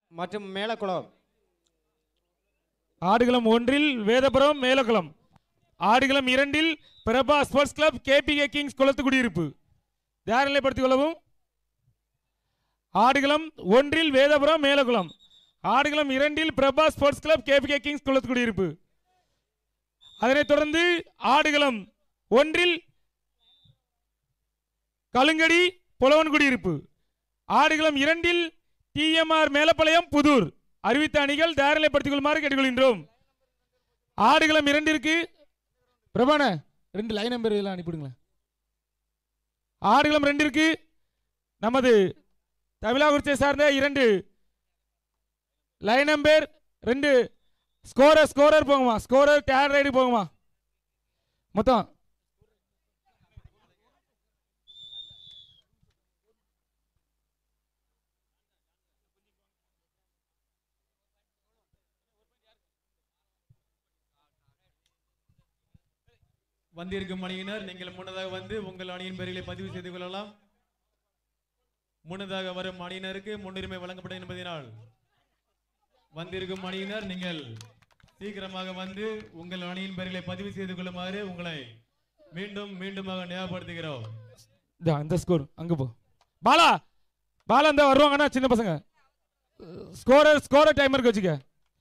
மற்றும் மேலக்குளம் ஆடுகளம் ஒன்றில் வேதபுரம் மேலகுளம் ஆடுகளம் இரண்டில் Prabha sports club KBK kings Kulathukudiyiruppu தயாரிலைப்படுத்திக் கொள்ளவும் ஆடுகளம் ஒன்றில் வேதபுரம் மேலகுளம் ஆடுகளம் இரண்டில் Prabha sports club KBK kings Kulathukudiyiruppu அதனைத் தொடர்ந்து ஆடுகளம் ஒன்றில் கலுங்கடி புலவன் குடியிருப்பு ஆடுகளம் இரண்டில் டிஎம்ஆர் மேலப்பாளையம் புதூர் அறிவித்த அணிகள் தயாரிலைப்படுத்திக் கொள்ளுமாறு கேட்டுக்கொள்கின்றோம் ஆடுகளம் இரண்டிற்கு பிரபான ரெண்டு லைன் நம்பர் இதெல்லாம் அனுப்பிடுங்களேன் ஆடுகளம் ரெண்டிற்கு நமது தமிழாகுறிச்சியை சார்ந்த இரண்டு லைன் நம்பர் ரெண்டு ஸ்கோரர் ஸ்கோரர் போகுமா ஸ்கோரர் டேர் ரைடு போகுமா மொத்தம் வந்திருக்கும் அணியினர் நீங்கள் முன்னதாக வந்து உங்கள் அணியின் பெயர்களை பதிவு செய்து கொள்ளலாம் முன்னதாக வரும் அணியினருக்கு முன்னுரிமை வழங்கப்படும் என்பதனால் வந்திருக்கும் அணியினர் நீங்கள் சீக்கிரமாக வந்து உங்கள் அணியின் பெயர்களை பதிவு செய்து கொள்ளுமாறு உங்களை மீண்டும் மீண்டுமாக ஞாபகப்படுத்துகிறோம் இந்த அந்த ஸ்கோர் அங்க போ பாலா பாலா இந்த வருவாங்கண்ணா சின்ன பசங்க ஸ்கோரர் ஸ்கோரர் டைமருக்கு வச்சுக்க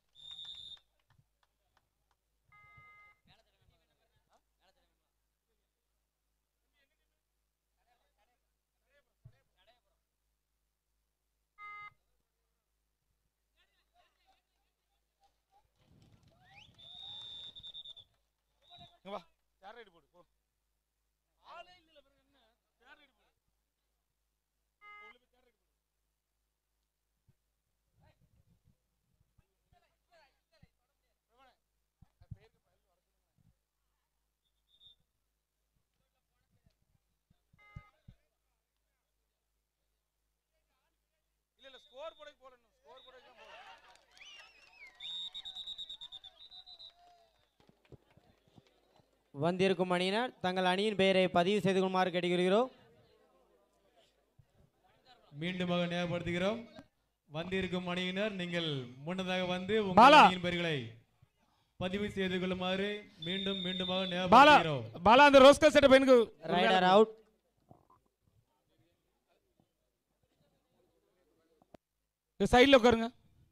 இங்க வா டேர் ரைடு போடு போ இல்ல இல்ல ஸ்கோர் போட போல ஸ்கோர் போட போல வந்திருக்கும் அணியினர் தங்கள் அணியின் பெயரை பதிவு செய்து கொள்ளுமாறு கேட்டுக்கொள்கிறோம் மீண்டுமாக ஞாபகப்படுத்துகிறோம் வந்திருக்கும் அணியினர் நீங்கள் முன்னதாக வந்து உங்கள் பாலா. அணியின் பெயர்களை பதிவு செய்து கொள்ளுமாறு மீண்டும் மீண்டுமாக பாலா ஞாபகப்படுத்துகிறோம் பாலா அந்த ரோஸ்கல் செட்ட பையனுக்கு ரைடர் அவுட் சைடில் உட்காருங்க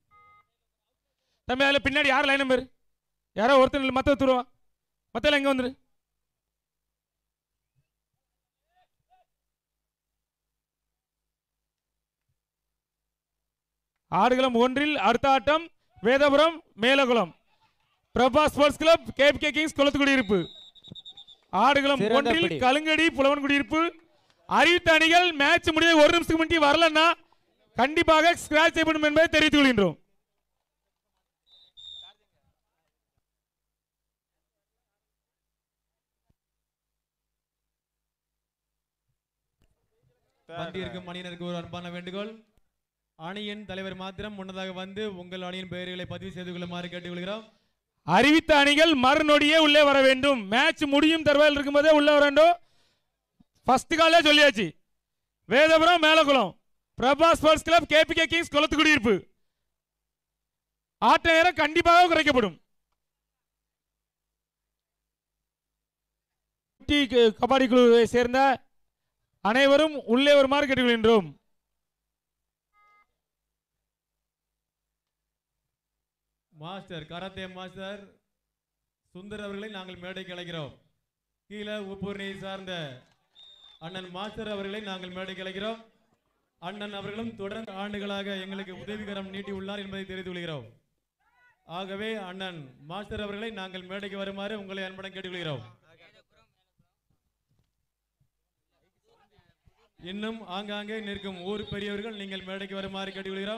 தம்பி அதில் பின்னாடி யார் லைன் நம்பர் யாரோ ஒருத்தர் இல்லை மற்ற தூருவா மற்ற எங்கே வந்துரு ஆடுகளம் ஒன்றில் அடுத்த ஆட்டம் Vedapuram Melakulam Prabha sports club KBK kings Kulathukudiyiruppu ஆடுகளம் சிறந்த ஒன்றில் பிடி. கலுங்கடி புலவன் குடியிருப்பு அறிவித்த அணிகள் மேட்ச் முடிய ஒரு நிமிஷத்துக்கு முன்னாடி வரலன்னா கண்டிப்பாக ஸ்கிராச் செய்யப்படும் என்பதை தெரிவித்துக் கொள்கின்றோம் வந்திருக்கும் அணியினருக்கு ஒரு அன்பான வேண்டுகோள் அணியின் தலைவர் மாத்திரம் முன்னதாக வந்து உங்கள் அணியின் பெயர்களை பதிவு செய்து கொள்ளுமாறு கேட்டுக்கொள்கிறோம் அறிவித்த அணிகள் மறுநொடியே உள்ளே வர வேண்டும் மேட்ச் முடியும் தருவாயில் இருக்கும்போதே உள்ளே வர வேண்டும் ஃபர்ஸ்ட் காலே சொல்லியாச்சு Vedapuram Melakulam Prabha sports club KBK kings Kulathukudiyiruppu ஆட்ட நேரம் கண்டிப்பாக குறைக்கப்படும் டி க- கபாடி குழுவை சேர்ந்த அனைவரும் உள்ளே வருமாறு கேட்டுக்கொள்கின்றோம் மாஸ்டர் கராத்தே மாஸ்டர் சுந்தர் அவர்களை நாங்கள் மேடைக்கு அழைக்கிறோம் கீழே உப்பூர்ணியை சார்ந்த அண்ணன் மாஸ்டர் அவர்களை நாங்கள் மேடைக்கு அழைக்கிறோம் அண்ணன் அவர்களும் தொடர்ந்து ஆண்டுகளாக எங்களுக்கு உதவிகரம் நீட்டி உள்ளார் என்பதை தெரிந்து கொள்கிறோம் ஆகவே அண்ணன் மாஸ்டர் அவர்களை நாங்கள் மேடைக்கு வருமாறு உங்களை அன்புடன் கேட்டுக்கொள்கிறோம் இன்னும் ஆங்காங்கே நிற்கும் ஊர் பெரியவர்கள் நீங்கள் மேடைக்கு வருமாறு கேட்டுக்கொள்கிறோம்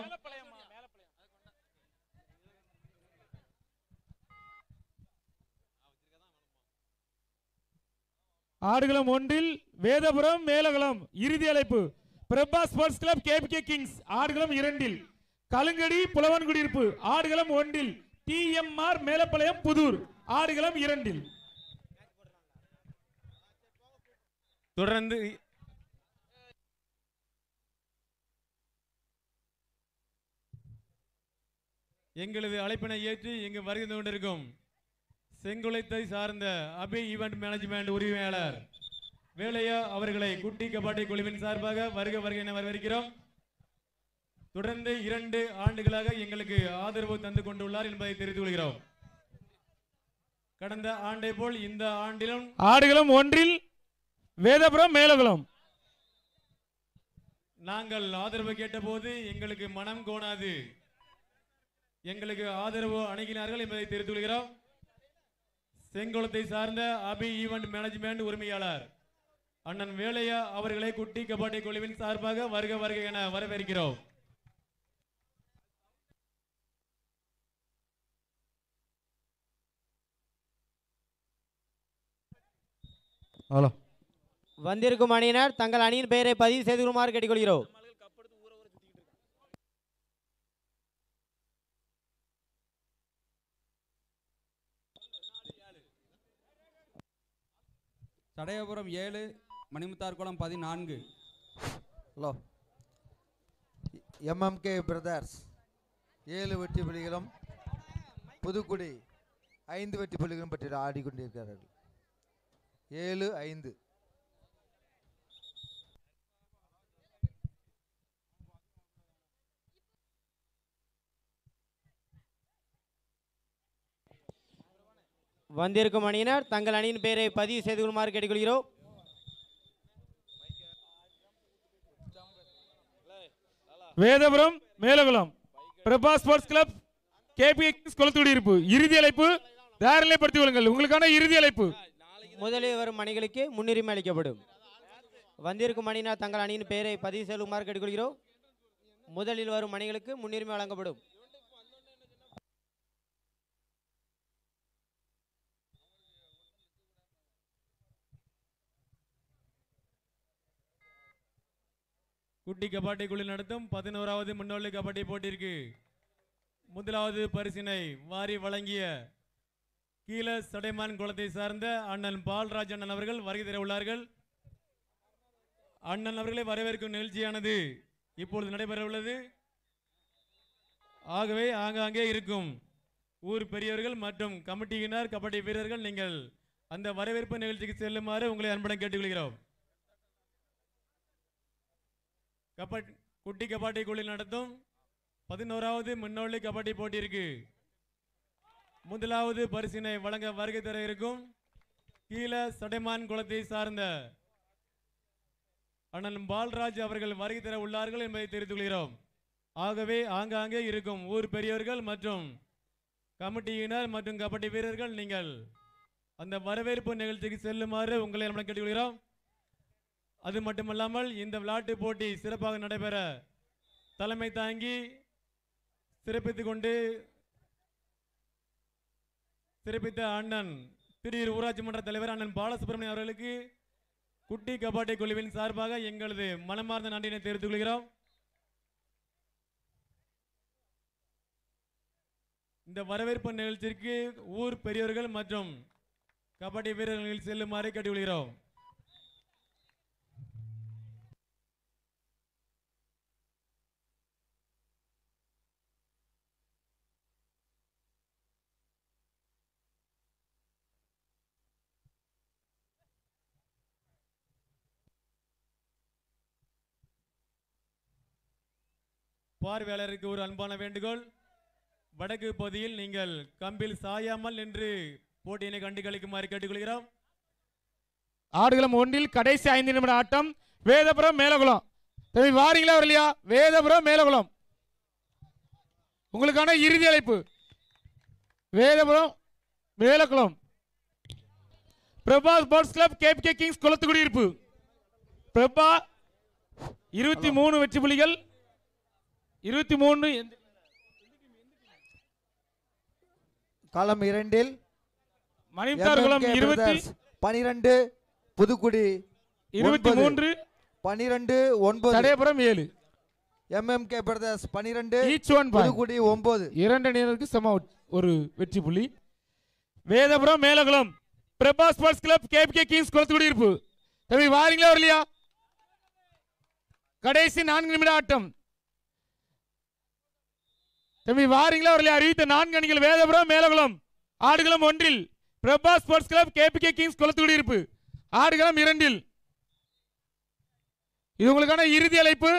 ஆடுகளம் ஒன்றில் வேதபுரம் மேலகுளம் இறுதி அழைப்பு Prabha sports club KBK kings ஆடுகளம் இரண்டில் கலுங்கடி புலவன் குடியிருப்பு ஆடுகளம் ஒன்றில் டிஎம்ஆர் மேலப்பாளையம் புதூர் ஆடுகளம் இரண்டில் தொடர்ந்து எங்களது அழைப்பினை ஏற்று இங்கு வருகை தந்து கொண்டிருக்கும் செங்குளத்தை சார்ந்த அபி ஈவெண்ட் மேனேஜ்மெண்ட் உரிமையாளர் வேலையா அவர்களை குட்டி கபாடி குழுவின் சார்பாக வருக வருகை என வரவேற்கிறோம் தொடர்ந்து இரண்டு ஆண்டுகளாக எங்களுக்கு ஆதரவு தந்து கொண்டுள்ளார் என்பதை தெரிவித்துக் கொள்கிறோம் கடந்த ஆண்டை போல் இந்த ஆண்டிலும் ஆடுகளம் ஒன்றில் வேதபுரம் மேலகுளம் நாங்கள் ஆதரவு கேட்டபோது எங்களுக்கு மனம் கோணாது எங்களுக்கு ஆதரவு அணுகினார்கள் என்பதை தெரிவித்துக் கொள்கிறோம் செங்குளத்தை சார்ந்த அபி ஈவெண்ட் மேனேஜ்மெண்ட் உரிமையாளர் அண்ணன் வேலையா அவர்களை குட்டி கபாடி குழுவின் சார்பாக வருக வருக என வரவேற்கிறோம் ஹலோ வந்திருக்கும் அணியினர் தங்கள் அணியின் பெயரை பதிவு செய்து கொள்ளுமாறு கேட்டுக்கொள்கிறோம் சடையபுரம் ஏழு மணிமுத்தார்குளம் பதினான்கு ஹலோ எம்எம்கே பிரதர்ஸ் ஏழு வெற்றி புலிகளும் புதுக்குடி ஐந்து வெற்றி புலிகளும் பற்றி ஆடிக்கொண்டிருக்கிறார்கள் ஏழு ஐந்து வந்திருக்கும் அணியினர் தங்கள் அணியின் பெயரை பதிவு செய்து கொள்ளுமாறு கேட்டுக்கொள்கிறோம் Vedapuram Melakulam Prabha sports club KB Kulathukudiyiruppu இறுதி அழைப்பு தயாரிலைப்படுத்திக் கொள்ளுங்கள் உங்களுக்கான இறுதி அழைப்பு முதலில் வரும் அணிகளுக்கு முன்னுரிமை அளிக்கப்படும் வந்திருக்கும் அணியினர் தங்கள் அணியின் பெயரை பதிவு செய்யுமாறு கேட்டுக்கொள்கிறோம் முதலில் வரும் அணிகளுக்கு முன்னுரிமை வழங்கப்படும் குட்டி கபாடி குழு நடத்தும் பதினோராவது முன்னோடி கபாடி போட்டிற்கு முதலாவது பரிசினை வாரி வழங்கிய கீழ சடைமான் குளத்தை சார்ந்த அண்ணன் பால்ராஜ் அண்ணன் அவர்கள் வருகை தர உள்ளார்கள் அண்ணன் அவர்களை வரவேற்கும் நிகழ்ச்சியானது இப்பொழுது நடைபெற உள்ளது ஆகவே ஆங்காங்கே இருக்கும் ஊர் பெரியவர்கள் மற்றும் கமிட்டியினர் கபடி வீரர்கள் நீங்கள் அந்த வரவேற்பு நிகழ்ச்சிக்கு செல்லுமாறு உங்களை அன்புடன் கேட்டுக்கொள்கிறோம் கபடி குட்டி கபாடி குழு நடத்தும் பதினோராவது முன்னோடி கபாடி போட்டியிருக்கு முதலாவது பரிசினை வழங்க வருகை தர இருக்கும் கீழ சடைமான் குளத்தை சார்ந்த அண்ணன் பால்ராஜ் அவர்கள் வருகை தர உள்ளார்கள் என்பதை தெரிவித்துக் கொள்கிறோம் ஆகவே ஆங்காங்கே இருக்கும் ஊர் பெரியவர்கள் மற்றும் கமிட்டியினர் மற்றும் கபடி வீரர்கள் நீங்கள் அந்த வரவேற்பு நிகழ்ச்சிக்கு செல்லுமாறு உங்களை நம்மளை கேட்டுக்கொள்கிறோம் அது மட்டுமல்லாமல் இந்த விளையாட்டு போட்டி சிறப்பாக நடைபெற தலைமை தாங்கி சிறப்பித்துக் கொண்டு சிறப்பித்த அண்ணன் திடீர் ஊராட்சி மன்ற தலைவர் அண்ணன் பாலசுப்ரமணியம் அவர்களுக்கு குட்டி கபாடி குழுவின் சார்பாக எங்களது மனமார்ந்த நன்றினை தெரிவித்துக் கொள்கிறோம் இந்த வரவேற்பு நிகழ்ச்சிக்கு ஊர் பெரியவர்கள் மற்றும் கபடி வீரர்கள் செல்லுமாறு கேட்டுக்கொள்கிறோம் பார்வையாளருக்கு ஒரு அன்பான வேண்டுகோள் வடக்கு பகுதியில் நீங்கள் கம்பில் சாயாமல் நின்று போட்டியினை கண்டு கழிக்குமாறு கேட்டுக்கொள்கிறோம் ஆடுகளம் ஒன்றில் கடைசி ஐந்து நிமிட ஆட்டம் வேதபுரம் மேலகுளம் தம்பி வாரீங்களா வரலையா வேதபுரம் மேலகுளம் உங்களுக்கான இறுதி அழைப்பு Vedapuram Melakulam Prabha sports club KBK kings Kulathukudiyiruppu Prabha இருபத்தி மூணு வெற்றி புலிகள் இருபத்தி மூணு களம் இரண்டில் மணிமுத்தார் குளம் MMK இருபத்தி Brothers பனிரெண்டு புதுக்குடி இருபத்தி ஒன்பது. மூன்று பனிரெண்டு ஒன்பது தடையபுரம் ஏழு எம்எம்கே பிரதர்ஸ் பனிரெண்டு ஈச் ஒன் பாயிண்ட் புதுக்குடி ஒன்பது இரண்டு அணியினருக்கு சம ஒரு வெற்றி புள்ளி Vedapuram Melakulam Prabha sports club KBK kings Kulathukudiyiruppu தம்பி வாரீங்களா வரலையா கடைசி நான்கு நிமிட ஆட்டம் தம்பி வாரீங்களா வரலையா அறிவித்த நான்கு அணிகள் வேதபுரம் மேலகுளம் ஆடுகளம் ஒன்றில் Prabha sports club KBK kings Kulathukudiyiruppu ஆடுகளம் இரண்டில் இது உங்களுக்கான இறுதி அழைப்பு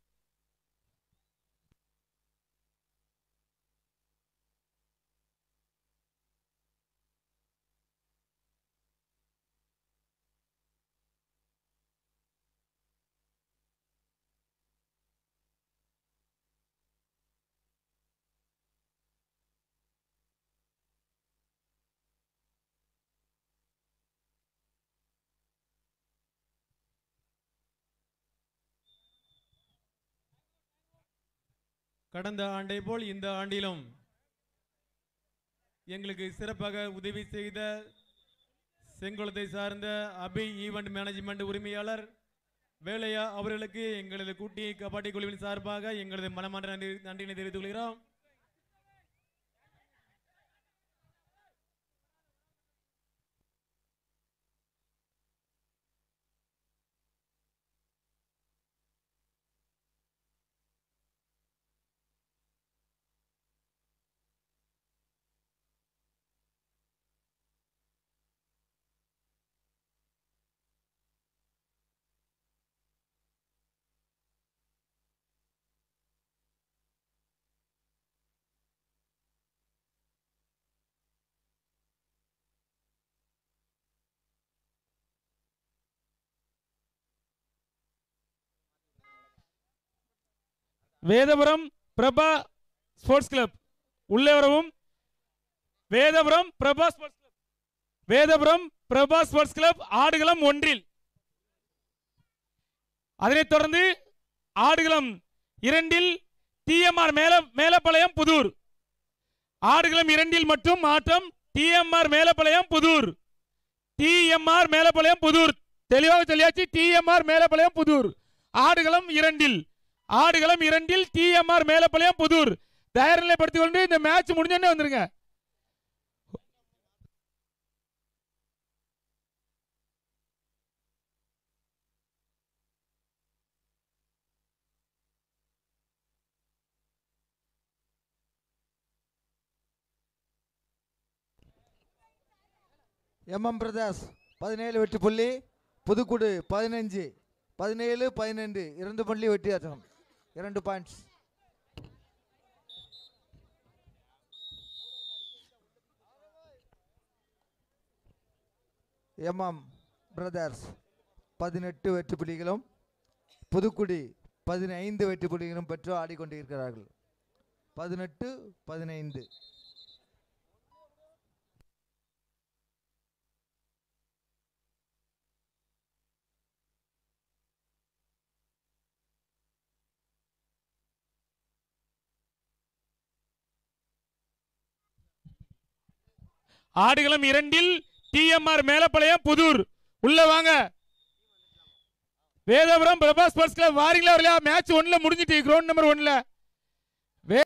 கடந்த ஆண்டை போல் இந்த ஆண்டிலும் எங்களுக்கு சிறப்பாக உதவி செய்த செங்குளத்தை சார்ந்த அபி ஈவெண்ட் மேனேஜ்மெண்ட் உரிமையாளர் வேலையா அவர்களுக்கு எங்களது கூட்டி கபாடி குழுவின் சார்பாக எங்களது மனமார்ந்த நன்றி நன்றினை தெரிவித்துக் கொள்கிறோம் வேதபுரம் பிரபா ஸ்போர்ட்ஸ் கிளப் உள்ளே வரவும் Vedapuram Prabha sports club Vedapuram Prabha sports club ஆடுகளம் ஒன்றில் அதனைத் தொடர்ந்து ஆடுகளம் இரண்டில் டிஎம்ஆர் மேல மேலப்பாளையம் புதூர் ஆடுகளம் இரண்டில் மட்டும் மாற்றம் டிஎம்ஆர் மேலப்பாளையம் புதூர் டிஎம்ஆர் மேலப்பாளையம் புதூர் தெளிவாக சொல்லியாச்சு டிஎம்ஆர் மேலப்பாளையம் புதூர் ஆடுகளம் இரண்டில் ஆடுகளம் இரண்டில் டிஎம்ஆர் மேலப்பாளையம் புதூர் தயார் நிலைப்படுத்திக் கொண்டு இந்த மேட்ச் முடிஞ்சோடனே வந்துருங்க எம்எம் பிரதர்ஸ் பதினேழு வெற்றி புள்ளி புதுக்குடு பதினஞ்சு பதினேழு பதினெண்டு இரண்டு புள்ளி வெற்றியாற்றம் இரண்டு பாயிண்ட்ஸ் எம்எம் பிரதர்ஸ் பதினெட்டு வெற்றி புள்ளிகளும் புதுக்குடி பதினைந்து வெற்றி புள்ளிகளும் பெற்று ஆடிக்கொண்டிருக்கிறார்கள் பதினெட்டு பதினைந்து ஆடுகளம் இரண்டில் டிஎம்ஆர் மேலப்பாளையம் புதூர் உள்ள வாங்க வேதபுரம் பிரபா ஸ்போர்ட்ஸ் கிளப் வாரீங்களா வரலையா மேட்ச் ஒன்ல முடிஞ்சிட்டு கிரவுண்ட் நம்பர் ஒன்ல